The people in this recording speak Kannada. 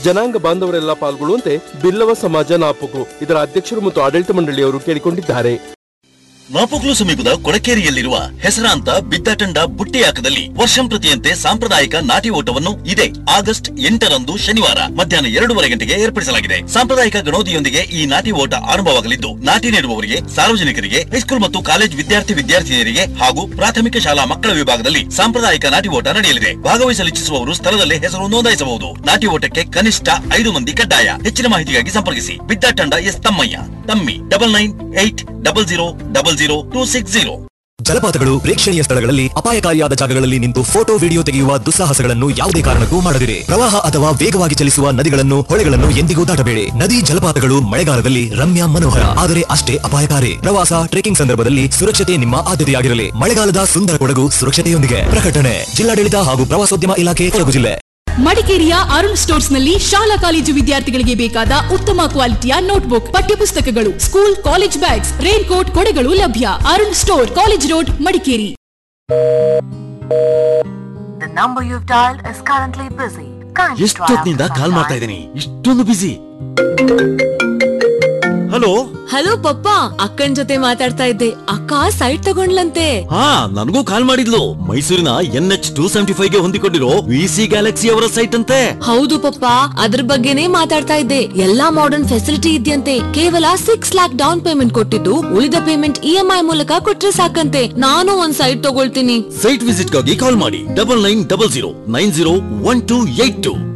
ಜನಾಂಗ ಬಾಂಧವರೆಲ್ಲ ಪಾಲ್ಗೊಳ್ಳುವಂತೆ ಬಿಲ್ಲವ ಸಮಾಜ ನಾಪುಕು ಇದರ ಅಧ್ಯಕ್ಷರು ಮತ್ತು ಆಡಳಿತ ಮಂಡಳಿಯವರು ಕೇಳಿಕೊಂಡಿದ್ದಾರೆ ನಾಪೋಕ್ಲು ಸಮೀಪದ ಕೊಡಕೇರಿಯಲ್ಲಿರುವ ಹೆಸರಾಂತ ಬಿದ್ದಾಟಂಡ ಬುಟ್ಟಿಯಾಕದಲ್ಲಿ ವರ್ಷಂಪ್ರತಿಯಂತೆ ಸಾಂಪ್ರದಾಯಿಕ ನಾಟಿ ಓಟವನ್ನು ಇದೇ ಆಗಸ್ಟ್ ಎಂಟರಂದು ಶನಿವಾರ ಮಧ್ಯಾಹ್ನ ಎರಡೂವರೆ ಗಂಟೆಗೆ ಏರ್ಪಡಿಸಲಾಗಿದೆ ಸಾಂಪ್ರದಾಯಿಕ ಗಣೋದಿಯೊಂದಿಗೆ ಈ ನಾಟಿ ಓಟ ಆರಂಭವಾಗಲಿದ್ದು ನಾಟಿ ನೀಡುವವರಿಗೆ ಸಾರ್ವಜನಿಕರಿಗೆ ಹೈಸ್ಕೂಲ್ ಮತ್ತು ಕಾಲೇಜ್ ವಿದ್ಯಾರ್ಥಿ ವಿದ್ಯಾರ್ಥಿನಿಯರಿಗೆ ಹಾಗೂ ಪ್ರಾಥಮಿಕ ಶಾಲಾ ಮಕ್ಕಳ ವಿಭಾಗದಲ್ಲಿ ಸಾಂಪ್ರದಾಯಿಕ ನಾಟಿ ಓಟ ನಡೆಯಲಿದೆ ಭಾಗವಹಿಸಲಿಚ್ಛಿಸುವವರು ಸ್ಥಳದಲ್ಲೇ ಹೆಸರು ನೋಂದಾಯಿಸಬಹುದು ನಾಟಿ ಓಟಕ್ಕೆ ಕನಿಷ್ಠ ಐದು ಮಂದಿ ಕಡ್ಡಾಯ ಹೆಚ್ಚಿನ ಮಾಹಿತಿಗಾಗಿ ಸಂಪರ್ಕಿಸಿ ಬಿದ್ದಾಟಂಡ ಎಸ್ ತಮ್ಮಯ್ಯ ತಮ್ಮಿ double nine eight double zero double zero two six zero ಜಲಪಾತಗಳು ಪ್ರೇಕ್ಷಣೀಯ ಸ್ಥಳಗಳಲ್ಲಿ ಅಪಾಯಕಾರಿಯಾದ ಜಾಗಗಳಲ್ಲಿ ನಿಂತು ಫೋಟೋ ವಿಡಿಯೋ ತೆಗೆಯುವ ದುಸ್ಸಾಹಸಗಳನ್ನು ಯಾವುದೇ ಕಾರಣಕ್ಕೂ ಮಾಡದಿರಿ ಪ್ರವಾಹ ಅಥವಾ ವೇಗವಾಗಿ ಚಲಿಸುವ ನದಿಗಳನ್ನು ಹೊಳೆಗಳನ್ನು ಎಂದಿಗೂ ದಾಟಬೇಡಿ ನದಿ ಜಲಪಾತಗಳು ಮಳೆಗಾಲದಲ್ಲಿ ರಮ್ಯ ಮನೋಹರ ಆದರೆ ಅಷ್ಟೇ ಅಪಾಯಕಾರಿ ಪ್ರವಾಸ ಟ್ರೆಕಿಂಗ್ ಸಂದರ್ಭದಲ್ಲಿ ಸುರಕ್ಷತೆ ನಿಮ್ಮ ಆದ್ಯತೆಯಾಗಿರಲಿ ಮಳೆಗಾಲದ ಸುಂದರ ಕೊಡಗು ಸುರಕ್ಷತೆಯೊಂದಿಗೆ ಪ್ರಕಟಣೆ ಜಿಲ್ಲಾಡಳಿತ ಹಾಗೂ ಪ್ರವಾಸೋದ್ಯಮ ಇಲಾಖೆ ಕೊಡಗು ಜಿಲ್ಲೆ ಮಡಿಕೇರಿಯ ಅರುಣ್ ಸ್ಟೋರ್ಸ್ ನಲ್ಲಿ ಶಾಲಾ ಕಾಲೇಜು ವಿದ್ಯಾರ್ಥಿಗಳಿಗೆ ಬೇಕಾದ ಉತ್ತಮ ಕ್ವಾಲಿಟಿಯ ನೋಟ್ಬುಕ್ ಪಠ್ಯಪುಸ್ತಕಗಳು school college bags raincoat ಕೊಡೆಗಳು ಲಭ್ಯ Arun store college road Madikeri The number you've dialed is currently busy. Kindly try ಎಷ್ಟೊತ್ತಿನಿಂದ after ಕಾಲ್ some ಮಾಡ್ತಾ time. ಇದ್ದೀನಿ ಇಷ್ಟೊಂದು ಬಿಸಿ ಹಲೋ ಹಲೋ ಪಪ್ಪ ಅಕ್ಕನ್ ಜೊತೆ ಮಾತಾಡ್ತಾ ಇದ್ದೆ ಅಕ್ಕ ಸೈಟ್ ತಗೊಂಡ್ಲಂತೆ ಹಾ ನನಗೂ ಕಾಲ್ ಮಾಡಿದ್ಲು ಮೈಸೂರಿನ N H two seventy five ಗೆ ಹೊಂದಿಕೊಂಡಿರೋ ವಿ ಸಿ ಗ್ಯಾಲಕ್ಸಿ ಅವರ ಸೈಟ್ ಅಂತೆ ಹೌದು ಪಪ್ಪ ಅದ್ರ ಬಗ್ಗೆನೇ ಮಾತಾಡ್ತಾ ಇದ್ದೆ ಎಲ್ಲಾ ಮಾಡರ್ನ್ ಫೆಸಿಲಿಟಿ ಇದೆಯಂತೆ ಕೇವಲ ಸಿಕ್ಸ್ ಲ್ಯಾಕ್ ಡೌನ್ ಪೇಮೆಂಟ್ ಕೊಟ್ಟಿದ್ದು ಉಳಿದ ಪೇಮೆಂಟ್ ಇ ಎಂ ಐ ಮೂಲಕ ಕೊಟ್ರೆ ಸಾಕಂತೆ ನಾನು ಒಂದ್ ಸೈಟ್ ತಗೊಳ್ತೀನಿ ಸೈಟ್ ವಿಸಿಟ್ ಗಾಗಿ ಕಾಲ್ ಮಾಡಿ double nine double zero nine zero one two eight two